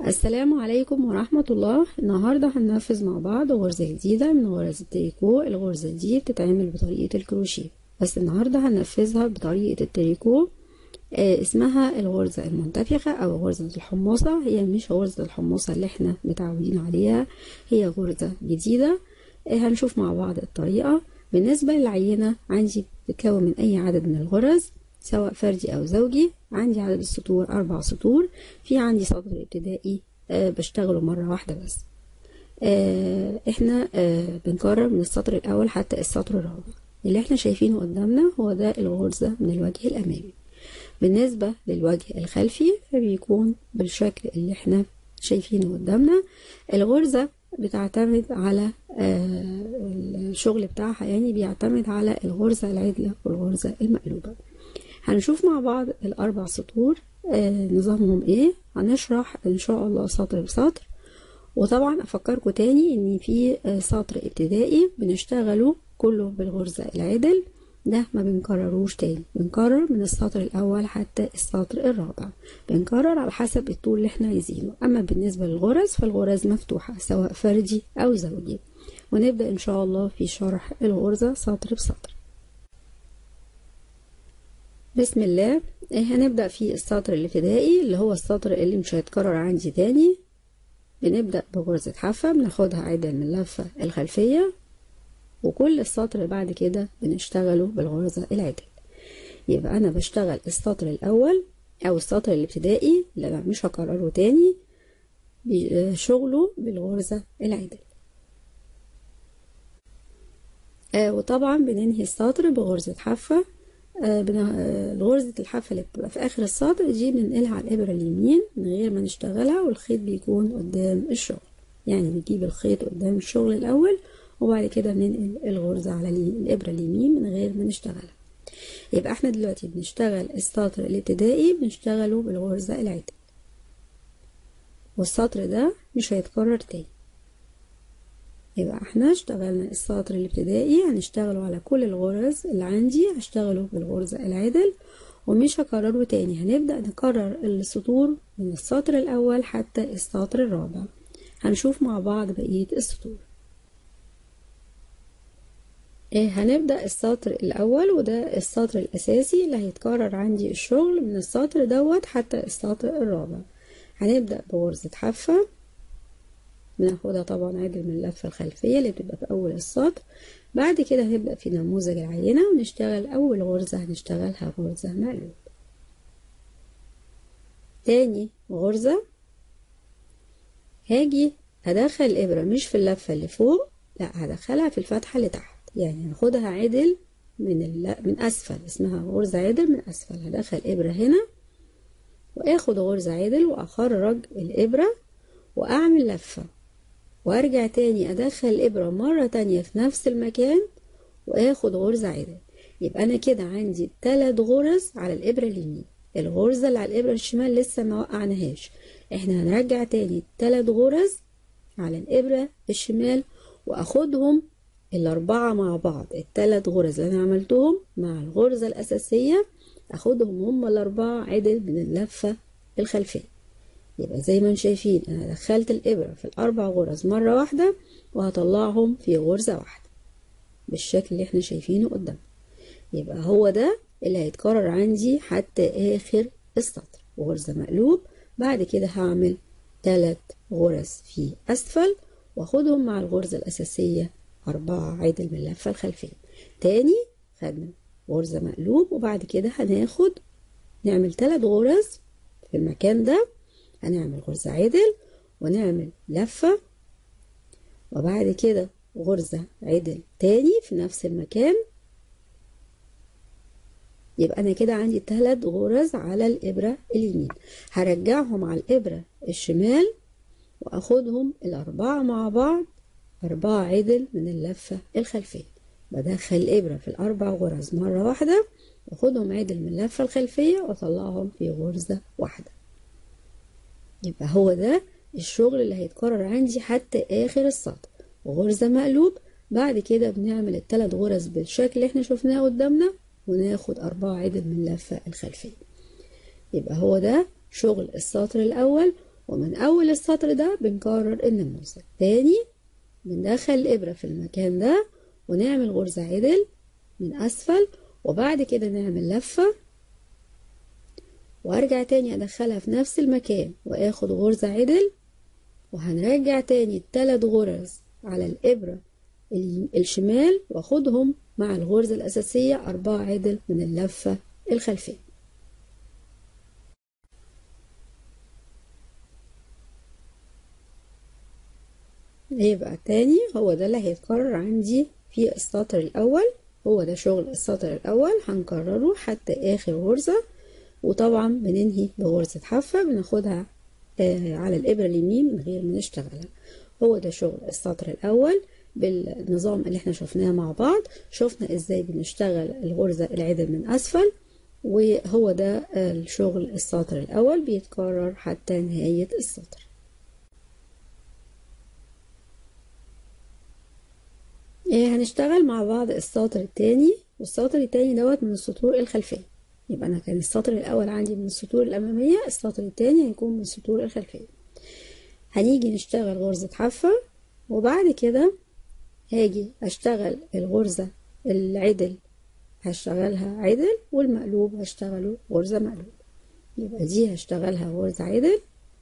السلام عليكم ورحمة الله النهاردة هننفذ مع بعض غرزة جديدة من غرز التريكو الغرزة دي بتتعمل بطريقة الكروشيه بس النهاردة هننفذها بطريقة التريكو آه اسمها الغرزة المنتفخة أو غرزة الحمصة هي مش غرزة الحمصة اللي احنا متعودين عليها هي غرزة جديدة آه هنشوف مع بعض الطريقة بالنسبة للعينة عندي بتتكون من أي عدد من الغرز سواء فردي أو زوجي عندي عدد السطور أربع سطور في عندي سطر ابتدائي أه بشتغله مرة واحدة بس أه احنا أه بنكرر من السطر الأول حتى السطر الرابع اللي احنا شايفينه قدامنا هو ده الغرزة من الوجه الأمامي بالنسبة للوجه الخلفي فبيكون بالشكل اللي احنا شايفينه قدامنا الغرزة بتعتمد على الشغل بتاعها يعني بيعتمد على الغرزة العدلة والغرزة المقلوبة هنشوف مع بعض الأربع سطور آه نظامهم ايه هنشرح ان شاء الله سطر بسطر وطبعا افكركم تاني ان في آه سطر ابتدائي بنشتغله كله بالغرزة العدل ده ما بنكرروش تاني بنكرر من السطر الاول حتى السطر الرابع بنكرر على حسب الطول اللي احنا عايزينه اما بالنسبة للغرز فالغرز مفتوحة سواء فردي او زوجي ونبدأ ان شاء الله في شرح الغرزة سطر بسطر بسم الله هنبدأ في السطر الابتدائي اللي هو السطر اللي مش هيتكرر عندي تاني بنبدأ بغرزة حافة بناخدها عدل من اللفة الخلفية وكل السطر بعد كده بنشتغله بالغرزة العدل يبقى أنا بشتغل السطر الأول أو السطر الابتدائي اللي أنا مش هكرره تاني شغله بالغرزة العدل آه وطبعا بننهي السطر بغرزة حافة آه غرزة الحافة اللي بتبقى في آخر السطر دي بننقلها على الإبرة اليمين من غير ما نشتغلها والخيط بيكون قدام الشغل يعني بنجيب الخيط قدام الشغل الأول وبعد كده بننقل الغرزة على الإبرة اليمين من غير ما نشتغلها يبقى احنا دلوقتي بنشتغل السطر الابتدائي بنشتغله بالغرزة العدل والسطر ده مش هيتكرر تاني يبقى احنا اشتغلنا السطر الابتدائي هنشتغله على كل الغرز اللي عندي هشتغله بالغرزة العدل ومش هكرره تاني هنبدأ نكرر السطور من السطر الأول حتى السطر الرابع هنشوف مع بعض بقية السطور ايه هنبدأ السطر الأول وده السطر الأساسي اللي هيتكرر عندي الشغل من السطر دوت حتى السطر الرابع هنبدأ بغرزة حافة بناخدها طبعا عدل من اللفة الخلفية اللي بتبقى في أول السطر بعد كده هنبدأ في نموذج العينة ونشتغل أول غرزة هنشتغلها غرزة مقلوب تاني غرزة هاجي هدخل الإبرة مش في اللفة اللي فوق لا هدخلها في الفتحة اللي تحت يعني هاخدها عدل من الل... من أسفل اسمها غرزة عدل من أسفل هدخل إبرة هنا وآخد غرزة عدل وأخرج الإبرة وأعمل لفة وارجع تاني ادخل الابرة مرة تانية في نفس المكان واخد غرزة عدل يبقى انا كده عندي تلات غرز على الابرة اليمين الغرزة اللي على الابرة الشمال لسه ما وقعناهاش احنا هنرجع تاني تلات غرز على الابرة الشمال واخدهم الاربعة مع بعض التلات غرز اللي انا عملتهم مع الغرزة الاساسية اخدهم هم الاربعة عدل من اللفة الخلفية يبقى زي ما انتم شايفين انا دخلت الابرة في الاربع غرز مرة واحدة وهطلعهم في غرزة واحدة بالشكل اللي احنا شايفينه قدام يبقى هو ده اللي هيتكرر عندي حتى اخر السطر غرزة مقلوب بعد كده هعمل ثلاث غرز في اسفل واخدهم مع الغرزة الاساسية اربعة عدل من اللفة الخلفية تاني خدنا غرزة مقلوب وبعد كده هناخد نعمل ثلاث غرز في المكان ده هنعمل غرزة عدل ونعمل لفة وبعد كده غرزة عدل تاني في نفس المكان يبقى أنا كده عندي تلات غرز على الإبرة اليمين هرجعهم على الإبرة الشمال وأخدهم الأربعة مع بعض أربعة عدل من اللفة الخلفية بدخل الإبرة في الأربع غرز مرة واحدة وأخدهم عدل من اللفة الخلفية وأطلعهم في غرزة واحدة يبقى هو ده الشغل اللي هيتكرر عندي حتى آخر السطر غرزة مقلوب بعد كده بنعمل الثلاث غرز بالشكل اللي احنا شفناه قدامنا وناخد أربعة عدد من اللفة الخلفية يبقى هو ده شغل السطر الأول ومن أول السطر ده بنكرر النموذج تاني بندخل الإبرة في المكان ده ونعمل غرزة عدل من أسفل وبعد كده نعمل لفة وارجع تاني ادخلها في نفس المكان واخد غرزة عدل وهنرجع تاني التلات غرز على الابرة الشمال واخدهم مع الغرزة الاساسية اربعة عدل من اللفة الخلفية يبقى تاني هو ده اللي هيتكرر عندي في السطر الاول هو ده شغل السطر الاول هنكرره حتى اخر غرزة وطبعا بننهي بغرزة حافة بناخدها آه على الإبرة اليمين من غير ما نشتغلها هو ده شغل السطر الأول بالنظام اللي احنا شفناه مع بعض شفنا ازاي بنشتغل الغرزة العدل من أسفل وهو ده الشغل السطر الأول بيتكرر حتى نهاية السطر هنشتغل مع بعض السطر التاني والسطر التاني دوت من السطور الخلفية يبقى أنا كان السطر الأول عندي من السطور الأمامية السطر التاني هيكون من السطور الخلفية هنيجي نشتغل غرزة حافة وبعد كده هاجي أشتغل الغرزة العدل هشتغلها عدل والمقلوب هشتغله غرزة مقلوب يبقى دي هشتغلها غرزة عدل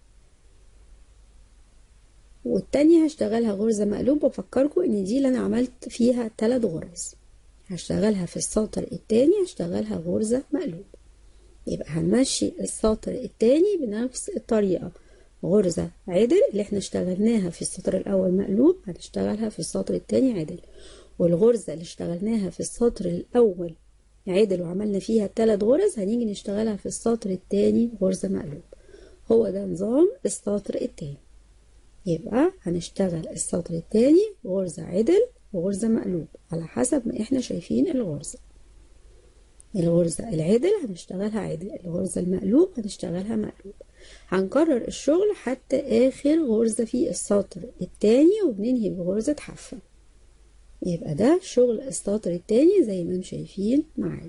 والتانية هشتغلها غرزة مقلوب بفكركم ان دي اللي انا عملت فيها تلات غرز هشتغلها في السطر التاني هشتغلها غرزة مقلوب يبقى هنمشي السطر التاني بنفس الطريقة غرزة عدل اللي احنا اشتغلناها في السطر الاول مقلوب هنشتغلها في السطر التاني عدل والغرزة اللي اشتغلناها في السطر الاول عدل وعملنا فيها تلات غرز هنيجي نشتغلها في السطر التاني غرزة مقلوب هو ده نظام السطر التاني يبقى هنشتغل السطر التاني غرزة عدل وغرزة مقلوب على حسب ما احنا شايفين الغرزة الغرزة العدل هنشتغلها عدل الغرزة المقلوب هنشتغلها مقلوب هنكرر الشغل حتى آخر غرزة في السطر التاني وبننهي بغرزة حافة يبقى ده شغل السطر التاني زي ما انتم شايفين معايا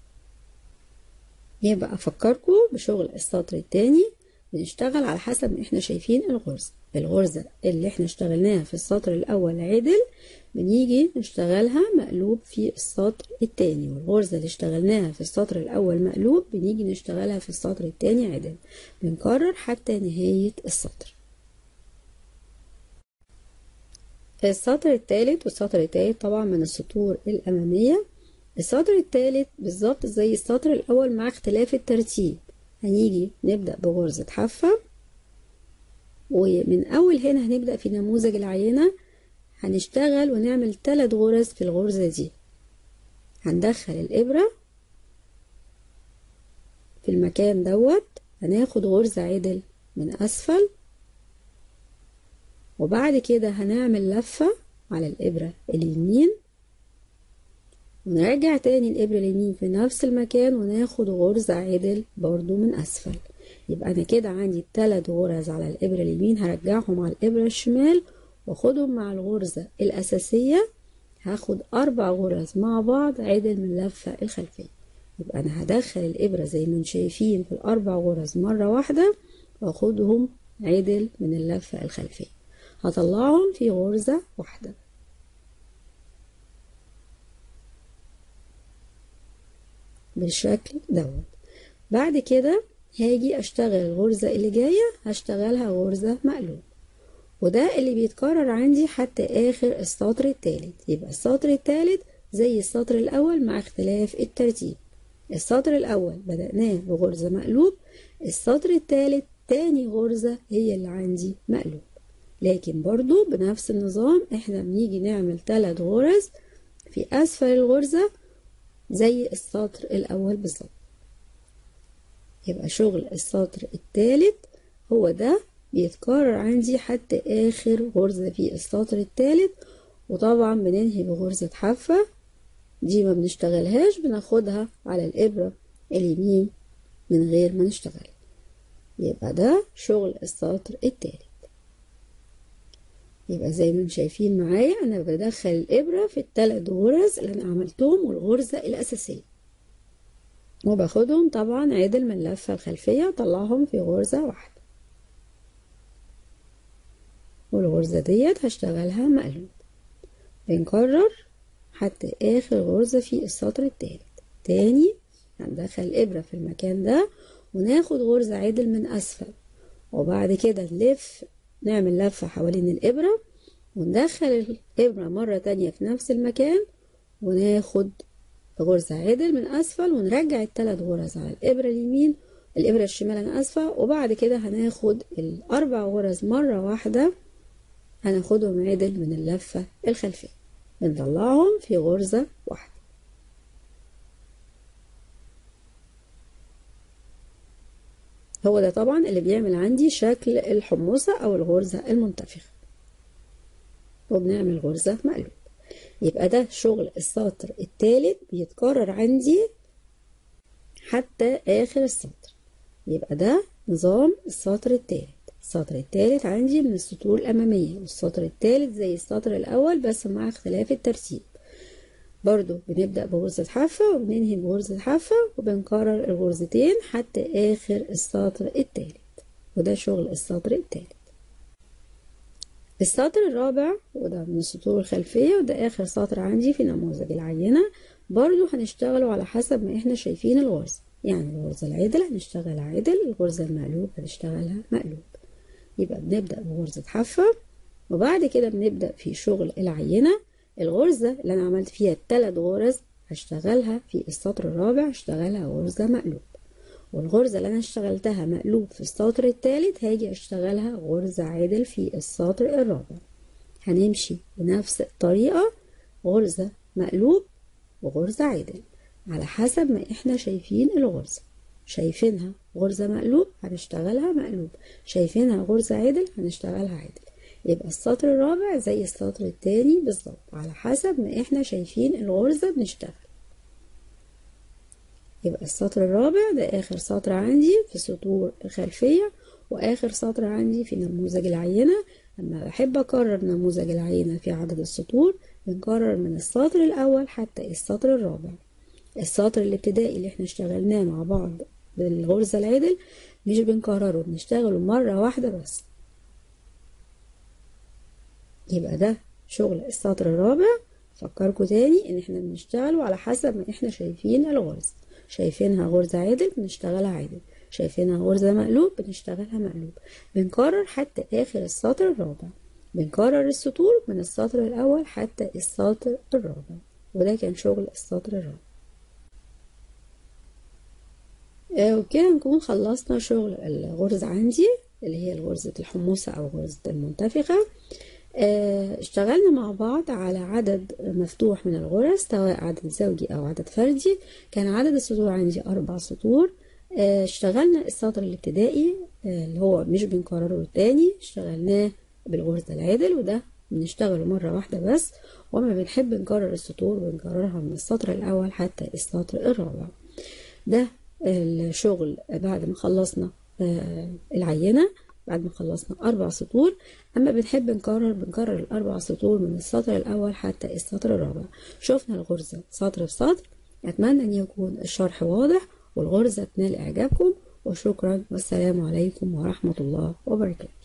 يبقى أفكركم بشغل السطر التاني بنشتغل على حسب ما احنا شايفين الغرزة الغرزة اللي احنا اشتغلناها في السطر الأول عدل بنيجي نشتغلها مقلوب في السطر التاني والغرزة اللي اشتغلناها في السطر الأول مقلوب بنيجي نشتغلها في السطر التاني عدل بنكرر حتى نهاية السطر السطر التالت والسطر التالت طبعا من السطور الأمامية السطر التالت بالظبط زي السطر الأول مع اختلاف الترتيب هنيجي نبدأ بغرزة حافة ومن أول هنا هنبدأ في نموذج العينة هنشتغل ونعمل تلات غرز في الغرزة دي هندخل الإبرة في المكان دوت هناخد غرزة عدل من أسفل وبعد كده هنعمل لفة على الإبرة اليمين ونرجع تاني الإبرة اليمين في نفس المكان وناخد غرزة عدل برضو من أسفل يبقى أنا كده عندي تلات غرز على الإبرة اليمين هرجعهم على الإبرة الشمال واخدهم مع الغرزة الأساسية هاخد أربع غرز مع بعض عدل من اللفة الخلفية يبقى أنا هدخل الإبرة زي ما انتم شايفين في الأربع غرز مرة واحدة واخدهم عدل من اللفة الخلفية هطلعهم في غرزة واحدة بالشكل دوت بعد كده هاجي اشتغل الغرزة اللي جاية هشتغلها غرزة مقلوب وده اللي بيتكرر عندي حتى اخر السطر التالت يبقى السطر التالت زي السطر الاول مع اختلاف الترتيب السطر الاول بدأناه بغرزة مقلوب السطر التالت تاني غرزة هي اللي عندي مقلوب لكن برضو بنفس النظام احنا بنيجي نعمل ثلاث غرز في اسفل الغرزة زي السطر الاول بالظبط يبقى شغل السطر الثالث هو ده بيتكرر عندي حتى اخر غرزة في السطر الثالث وطبعا بننهي بغرزة حافة دي ما بنشتغلهاش بناخدها على الابرة اليمين من غير ما نشتغل يبقى ده شغل السطر الثالث يبقى زي ما انتم شايفين معايا انا بدخل الابرة في الثلاث غرز اللي انا عملتهم والغرزة الاساسية وباخدهم طبعا عدل من اللفة الخلفية اطلعهم في غرزة واحدة والغرزة ديت هشتغلها مقلوب بنكرر حتى آخر غرزة في السطر التالت تاني هندخل الإبرة في المكان ده وناخد غرزة عدل من أسفل وبعد كده نلف نعمل لفة حوالين الإبرة وندخل الإبرة مرة تانية في نفس المكان وناخد غرزة عدل من أسفل ونرجع التلات غرز على الإبرة اليمين الإبرة الشمال أنا أسفة وبعد كده هناخد الأربع غرز مرة واحدة هناخدهم عدل من اللفة الخلفية بنطلعهم في غرزة واحدة هو ده طبعا اللي بيعمل عندي شكل الحموصة أو الغرزة المنتفخة وبنعمل غرزة مقلوب يبقى ده شغل السطر التالت بيتكرر عندي حتى آخر السطر يبقى ده نظام السطر التالت السطر التالت عندي من السطور الأمامية والسطر التالت زي السطر الأول بس مع اختلاف الترتيب برضو بنبدأ بغرزة حافة وبننهي بغرزة حافة وبنكرر الغرزتين حتى آخر السطر التالت وده شغل السطر التالت السطر الرابع وده من السطور الخلفية وده آخر سطر عندي في نموذج العينة برضو هنشتغله على حسب ما احنا شايفين الغرزة يعني الغرزة العدل هنشتغل عدل الغرزة المقلوب هنشتغلها مقلوب يبقى بنبدأ بغرزة حافة وبعد كده بنبدأ في شغل العينة الغرزة اللي أنا عملت فيها التلات غرز هشتغلها في السطر الرابع هشتغلها غرزة مقلوب والغرزة اللي أنا اشتغلتها مقلوب في السطر التالت هاجي أشتغلها غرزة عادل في السطر الرابع هنمشي بنفس الطريقة غرزة مقلوب وغرزة عادل على حسب ما احنا شايفين الغرزة شايفينها غرزة مقلوب هنشتغلها مقلوب شايفينها غرزة عدل هنشتغلها عدل يبقى السطر الرابع زي السطر التاني بالظبط على حسب ما احنا شايفين الغرزة بنشتغل يبقى السطر الرابع ده آخر سطر عندي في سطور الخلفية وآخر سطر عندي في نموذج العينة لما بحب أكرر نموذج العينة في عدد السطور بنكرر من السطر الأول حتى السطر الرابع السطر الابتدائي اللي احنا اشتغلناه مع بعض بالغرزة العدل مش بنكرره بنشتغله مرة واحدة بس يبقى ده شغل السطر الرابع فكركم تاني ان احنا بنشتغله على حسب ما احنا شايفين الغرز شايفينها غرزة عدل بنشتغلها عدل شايفينها غرزة مقلوب بنشتغلها مقلوب بنكرر حتى اخر السطر الرابع بنكرر السطور من السطر الاول حتى السطر الرابع وده كان شغل السطر الرابع آه وكده نكون خلصنا شغل الغرزة عندي اللي هي غرزة الحموسة أو غرزة المنتفخة آه اشتغلنا مع بعض على عدد مفتوح من الغرز سواء عدد زوجي أو عدد فردي كان عدد السطور عندي أربع سطور آه اشتغلنا السطر الابتدائي اللي هو مش بنكرره تاني اشتغلناه بالغرزة العدل وده بنشتغله مرة واحدة بس وما بنحب نكرر السطور بنكررها من السطر الأول حتى السطر الرابع ده الشغل بعد ما خلصنا العينة بعد ما خلصنا أربع سطور أما بنحب نكرر بنكرر الأربع سطور من السطر الأول حتى السطر الرابع شفنا الغرزة سطر بسطر أتمنى أن يكون الشرح واضح والغرزة تنال إعجابكم وشكرا والسلام عليكم ورحمة الله وبركاته